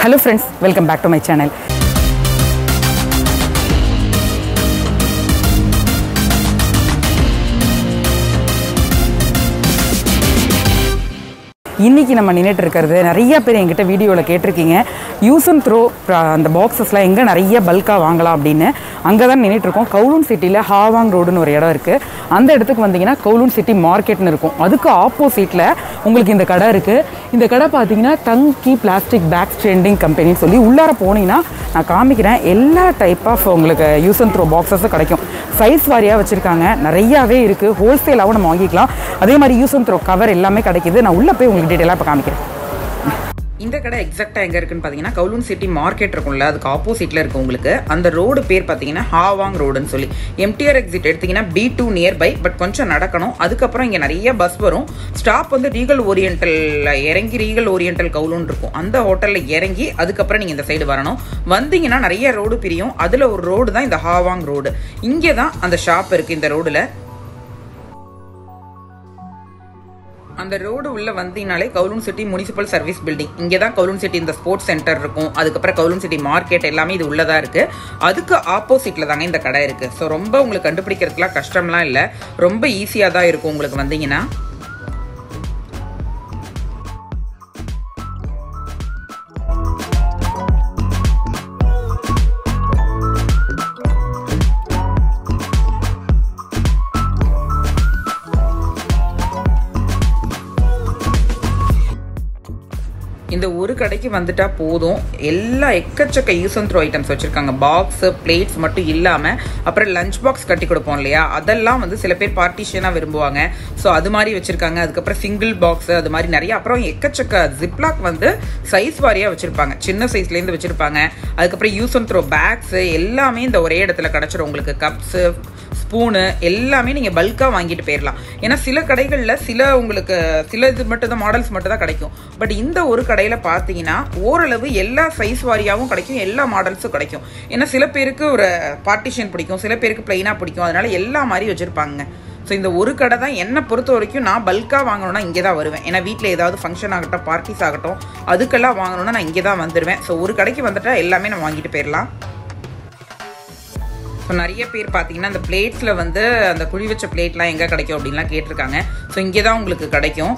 hello friends welcome back to my channel இன்றைக்கி நம்ம நின்றுட்டு இருக்கிறது நிறைய பேர் என்கிட்ட வீடியோவில் கேட்டிருக்கீங்க யூஸ் அண்ட் த்ரோ அந்த பாக்ஸஸ்லாம் எங்கே நிறைய பல்காக வாங்கலாம் அப்படின்னு அங்கே தான் நின்றுட்டு இருக்கோம் கவுலூன் சிட்டியில் ஹாவாங் ரோடுன்னு ஒரு இடம் இருக்குது அந்த இடத்துக்கு வந்தீங்கன்னா கவுலூன் சிட்டி மார்க்கெட்னு இருக்கும் அதுக்கு ஆப்போசிட்டில் உங்களுக்கு இந்த கடை இருக்குது இந்த கடை பார்த்தீங்கன்னா டங்கி பிளாஸ்டிக் பேக் ஸ்ட்ரெண்டிங் கம்பெனின்னு சொல்லி உள்ளார போனீங்கன்னா நான் காமிக்கிறேன் எல்லா டைப் ஆஃப் உங்களுக்கு யூஸ் அண்ட் த்ரோ பாக்ஸஸும் கிடைக்கும் சைஸ் வாரியாக வச்சுருக்காங்க நிறையாவே இருக்குது ஹோல்சேலாகவும் நம்ம வாங்கிக்கலாம் அதே மாதிரி யூஸ் அண்ட் த்ரோ கவர் எல்லாமே கிடைக்குது நான் உள்ளே போய் உங்களுக்கு டீட்டெயிலாக இப்போ காமிக்கிறேன் இந்த கடை எக்ஸாக்டாக எங்கே இருக்குன்னு பார்த்தீங்கன்னா கவுலூன் சிட்டி மார்க்கெட் இருக்கும்ல அதுக்கு ஆப்போசிட்டில் இருக்கு உங்களுக்கு அந்த ரோடு பேர் பார்த்தீங்கன்னா ஹாவாங் ரோடுன்னு சொல்லி எம்டிஆர் எக்ஸிட் எடுத்தீங்கன்னா B two near by but கொஞ்சம் நடக்கணும் அதுக்கப்புறம் இங்கே நிறைய பஸ் வரும் ஸ்டாப் வந்து ரீகல் ஓரியன்டலில் இறங்கி ரீகல் ஓரியன்டல் கவுலூன் இருக்கும் அந்த ஹோட்டலில் இறங்கி அதுக்கப்புறம் நீங்கள் இந்த சைடு வரணும் வந்தீங்கன்னா நிறைய ரோடு பிரியும் அதில் ஒரு ரோடு தான் இந்த ஹாவாங் ரோடு இங்கே தான் அந்த ஷாப் இருக்குது இந்த ரோடில் அந்த ரோடு உள்ள வந்தீங்கனாலே Kowloon city municipal service building இங்கே தான் கவுலூன் சிட்டி இந்த ஸ்போர்ட்ஸ் சென்டர் இருக்கும் அதுக்கப்புறம் கவுலூன் சிட்டி மார்க்கெட் எல்லாமே இது உள்ளதா இருக்கு அதுக்கு ஆப்போசிட்ல தாங்க இந்த கடை இருக்கு ஸோ ரொம்ப உங்களுக்கு கண்டுபிடிக்கிறதுக்குலாம் கஷ்டம்லாம் இல்லை ரொம்ப ஈஸியாக தான் இருக்கும் உங்களுக்கு வந்தீங்கன்னா இந்த ஒரு கடைக்கு வந்துட்டா போதும் எல்லா எக்கச்சக்க யூஸ் அண்ட் த்ரோ ஐட்டம்ஸ் வச்சிருக்காங்க பாக்ஸ் பிளேட்ஸ் மட்டும் இல்லாம அப்புறம் லஞ்ச் பாக்ஸ் கட்டி கொடுப்போம் இல்லையா அதெல்லாம் வந்து சில பேர் பார்ட்டிஷனா விரும்புவாங்க ஸோ அது மாதிரி வச்சிருக்காங்க அதுக்கப்புறம் சிங்கிள் பாக்ஸ் அது மாதிரி நிறைய அப்புறம் எக்கச்சக்க ஜிப்லாக் வந்து சைஸ் வாரியா வச்சிருப்பாங்க சின்ன சைஸ்ல இருந்து வச்சிருப்பாங்க அதுக்கப்புறம் யூஸ் அண்ட் த்ரோ பேக்ஸ் எல்லாமே இந்த ஒரே இடத்துல கிடைச்சிரும் உங்களுக்கு கப்ஸ் ஸ்பூனு எல்லாமே நீங்கள் பல்காக வாங்கிட்டு போயிடலாம் ஏன்னா சில கடைகளில் சில உங்களுக்கு சில இது மட்டும் தான் மாடல்ஸ் மட்டும் தான் கிடைக்கும் பட் இந்த ஒரு கடையில் பார்த்தீங்கன்னா ஓரளவு எல்லா சைஸ் வாரியாகவும் கிடைக்கும் எல்லா மாடல்ஸும் கிடைக்கும் ஏன்னா சில பேருக்கு ஒரு பார்ட்டிஷன் பிடிக்கும் சில பேருக்கு பிளைனாக பிடிக்கும் அதனால எல்லா மாதிரி வச்சுருப்பாங்க ஸோ இந்த ஒரு கடை தான் என்னை பொறுத்த வரைக்கும் நான் பல்காக வாங்கணும்னா இங்கே தான் வருவேன் ஏன்னா வீட்டில் ஏதாவது ஃபங்க்ஷன் ஆகட்டும் பார்ட்டிஸ் ஆகட்டும் அதுக்கெல்லாம் வாங்கணும்னா நான் இங்கே தான் வந்துடுவேன் ஸோ ஒரு கடைக்கு வந்துட்டா எல்லாமே நான் வாங்கிட்டு போயிடலாம் ஸோ நிறைய பேர் பார்த்தீங்கன்னா அந்த பிளேட்ஸில் வந்து அந்த குழி வச்ச பிளேட்லாம் எங்கே கிடைக்கும் அப்படின்லாம் கேட்டிருக்காங்க ஸோ இங்கே தான் உங்களுக்கு கிடைக்கும்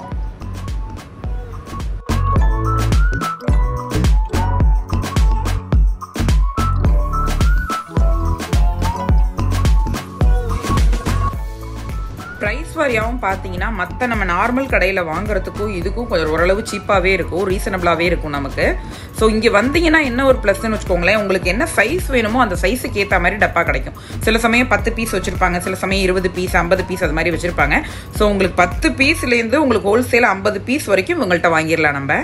ப்ரைஸ் வாரியாகவும் பார்த்தீங்கன்னா மற்ற நம்ம நார்மல் கடையில் வாங்குறதுக்கும் இதுக்கும் கொஞ்சம் ஓரளவு சீப்பாகவே இருக்கும் ரீசனபிளாகவே இருக்கும் நமக்கு ஸோ இங்கே வந்தீங்கன்னா என்ன ஒரு ப்ளஸ்ன்னு வச்சுக்கோங்களேன் உங்களுக்கு என்ன சைஸ் வேணுமோ அந்த சைஸுக்கு ஏற்ற மாதிரி டப்பா கிடைக்கும் சில சமயம் பத்து பீஸ் வச்சுருப்பாங்க சில சமயம் இருபது பீஸ் ஐம்பது பீஸ் அது மாதிரி வச்சுருப்பாங்க ஸோ உங்களுக்கு பத்து பீஸ்லேருந்து உங்களுக்கு ஹோல்சேல் ஐம்பது பீஸ் வரைக்கும் உங்கள்கிட்ட வாங்கிடலாம் நம்ம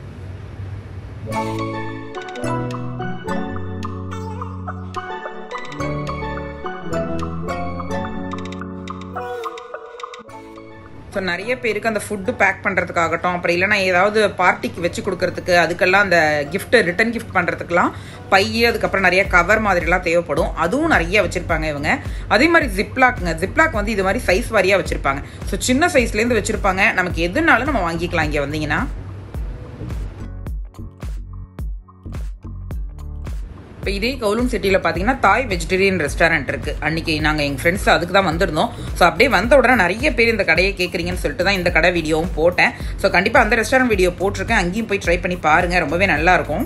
ஸோ நிறைய பேருக்கு அந்த ஃபுட்டு பேக் பண்ணுறதுக்காகட்டும் அப்புறம் இல்லைனா ஏதாவது பார்ட்டிக்கு வச்சு கொடுக்கறதுக்கு அதுக்கெல்லாம் அந்த கிஃப்ட் ரிட்டன் கிஃப்ட் பண்ணுறதுக்குலாம் பை அதுக்கப்புறம் நிறைய கவர் மாதிரிலாம் தேவைப்படும் அதுவும் நிறைய வச்சுருப்பாங்க இவங்க அதே மாதிரி ஜிப்லாக்ங்க ஜிப்லாக் வந்து இது மாதிரி சைஸ் வாரியாக வச்சுருப்பாங்க ஸோ சின்ன சைஸ்லேருந்து வச்சுருப்பாங்க நமக்கு எதுனாலும் நம்ம வாங்கிக்கலாம் இங்கே வந்தீங்கன்னா இப்போ இதே கவுலூன் சிட்டியில் பார்த்தீங்கன்னா தாய் வெஜிடேரியன் ரெஸ்டாரண்ட் இருக்குது அன்றைக்கி நாங்கள் எங்கள் ஃப்ரெண்ட்ஸ் அதுக்கு தான் வந்திருந்தோம் ஸோ அப்படியே வந்த உடனே நிறைய பேர் இந்த கடையை கேட்குறீங்கன்னு சொல்லிட்டு தான் இந்த கடை வீடியோவும் போட்டேன் ஸோ கண்டிப்பாக அந்த ரெஸ்டாரண்ட் வீடியோ போட்டிருக்கேன் அங்கேயும் போய் ட்ரை பண்ணி பாருங்கள் ரொம்பவே நல்லாயிருக்கும்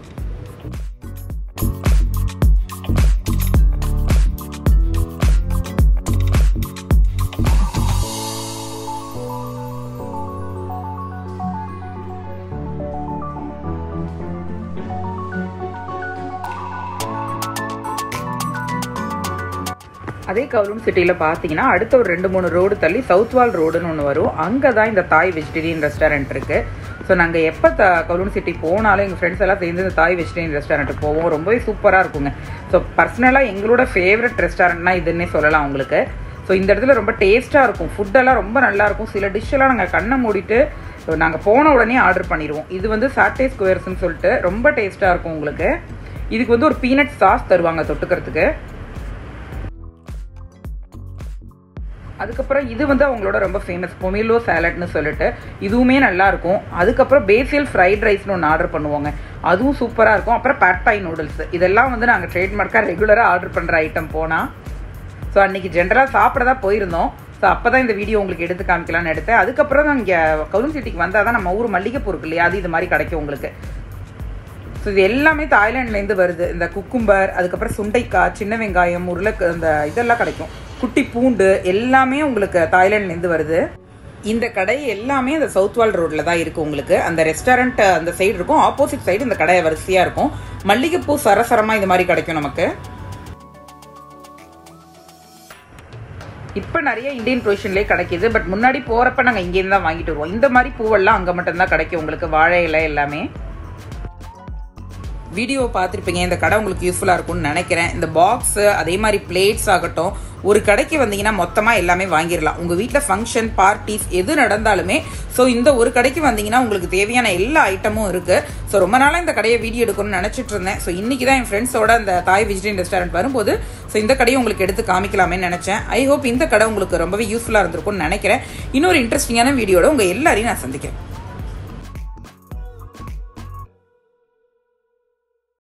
அதே கவுலூன் சிட்டியில் பார்த்தீங்கன்னா அடுத்த ஒரு ரெண்டு மூணு ரோடு தள்ளி சவுத் வால் ரோடுன்னு ஒன்று வரும் அங்கே தான் இந்த தாய் வெஜிடேரியன் ரெஸ்டாரண்ட் இருக்குது ஸோ நாங்கள் எப்போ த கவுலூன் சிட்டி போனாலும் எங்கள் ஃப்ரெண்ட்ஸ் எல்லாம் சேர்ந்து இந்த தாய் வெஜிடேரியன் ரெஸ்டாரண்ட்டுக்கு போவோம் ரொம்பவே சூப்பராக இருக்குங்க ஸோ பர்சனலாக எங்களோட ஃபேவரட் ரெஸ்டாரண்ட்னா இதுன்னே சொல்லலாம் உங்களுக்கு ஸோ இந்த இடத்துல ரொம்ப டேஸ்ட்டாக இருக்கும் ஃபுட்டெல்லாம் ரொம்ப நல்லாயிருக்கும் சில டிஷ்ஷெல்லாம் நாங்கள் கண்ணை மூடிட்டு நாங்கள் போன உடனே ஆர்டர் பண்ணிடுவோம் இது வந்து சாட்டே ஸ்கொயர்ஸ்னு சொல்லிட்டு ரொம்ப டேஸ்ட்டாக இருக்கும் உங்களுக்கு இதுக்கு வந்து ஒரு பீனட் சாஸ் தருவாங்க தொட்டுக்கிறதுக்கு அதுக்கப்புறம் இது வந்து அவங்களோட ரொம்ப ஃபேமஸ் பொமிலோ சாலட்னு சொல்லிட்டு இதுவுமே நல்லா இருக்கும் அதுக்கப்புறம் பேசியல் ஃப்ரைட் ரைஸ்னு ஒன்று ஆர்டர் பண்ணுவாங்க அதுவும் சூப்பராக இருக்கும் அப்புறம் பேட்டாய் நூடுல்ஸ் இதெல்லாம் வந்து நாங்கள் ட்ரேட்மார்க்காக ரெகுலராக ஆர்டர் பண்ணுற ஐட்டம் போனால் ஸோ அன்றைக்கி ஜென்ரலாக சாப்பிட தான் போயிருந்தோம் ஸோ அப்போ தான் இந்த வீடியோ உங்களுக்கு எடுத்து காமிக்கலாம்னு எடுத்தேன் அதுக்கப்புறம் தான் இங்கே கவுன் சிட்டிக்கு வந்தால் தான் நம்ம ஊர் மல்லிகைப்பூ இருக்கு இல்லையா அது இது மாதிரி கிடைக்கும் உங்களுக்கு ஸோ இது எல்லாமே தாய்லாண்ட்லேருந்து வருது இந்த குக்கும்பர் அதுக்கப்புறம் சுண்டைக்காய் சின்ன வெங்காயம் உருளைக்கு இந்த இதெல்லாம் கிடைக்கும் குட்டி பூண்டு எல்லாமே உங்களுக்கு தாய்லாண்ட்லேருந்து வருது இந்த கடை எல்லாமே அந்த சவுத் வால் ரோட்டில் தான் இருக்குது உங்களுக்கு அந்த ரெஸ்டாரண்ட் அந்த சைடு இருக்கும் ஆப்போசிட் சைடு இந்த கடை வரிசையாக இருக்கும் மல்லிகைப்பூ சரசரமாக இது மாதிரி கிடைக்கும் நமக்கு இப்போ நிறைய இந்தியன் ப்ரொவிஷன்லேயே கிடைக்கிது பட் முன்னாடி போகிறப்ப நாங்கள் இங்கேருந்து தான் வாங்கிட்டு வருவோம் இந்த மாதிரி பூவெல்லாம் அங்கே மட்டும்தான் கிடைக்கும் உங்களுக்கு வாழை இலை எல்லாமே வீடியோ பார்த்துருப்பீங்க இந்த கடை உங்களுக்கு யூஸ்ஃபுல்லாக இருக்கும்னு நினைக்கிறேன் இந்த பாக்ஸு அதே மாதிரி பிளேட்ஸ் ஆகட்டும் ஒரு கடைக்கு வந்தீங்கன்னா மொத்தமாக எல்லாமே வாங்கிடலாம் உங்கள் வீட்டில் ஃபங்க்ஷன் பார்ட்டிஸ் எது நடந்தாலுமே ஸோ இந்த ஒரு கடைக்கு வந்தீங்கன்னா உங்களுக்கு தேவையான எல்லா ஐட்டமும் இருக்குது ஸோ ரொம்ப நாளாக இந்த கடையை வீடியோ எடுக்கணும்னு நினச்சிட்டு இருந்தேன் ஸோ இன்றைக்கி தான் என் ஃப்ரெண்ட்ஸோட அந்த தாய் வெஜிடேரியன் ரெஸ்டாரண்ட் வரும்போது ஸோ இந்த கடையை உங்களுக்கு எடுத்து காமிக்கலாமேன்னு நினச்சேன் ஐ ஹோப் இந்த கடை உங்களுக்கு ரொம்பவே யூஸ்ஃபுல்லாக இருந்திருக்கும்னு நினைக்கிறேன் இன்னொரு இன்ட்ரெஸ்டிங்கான வீடியோட உங்கள் எல்லாரையும் நான் சந்திக்கிறேன்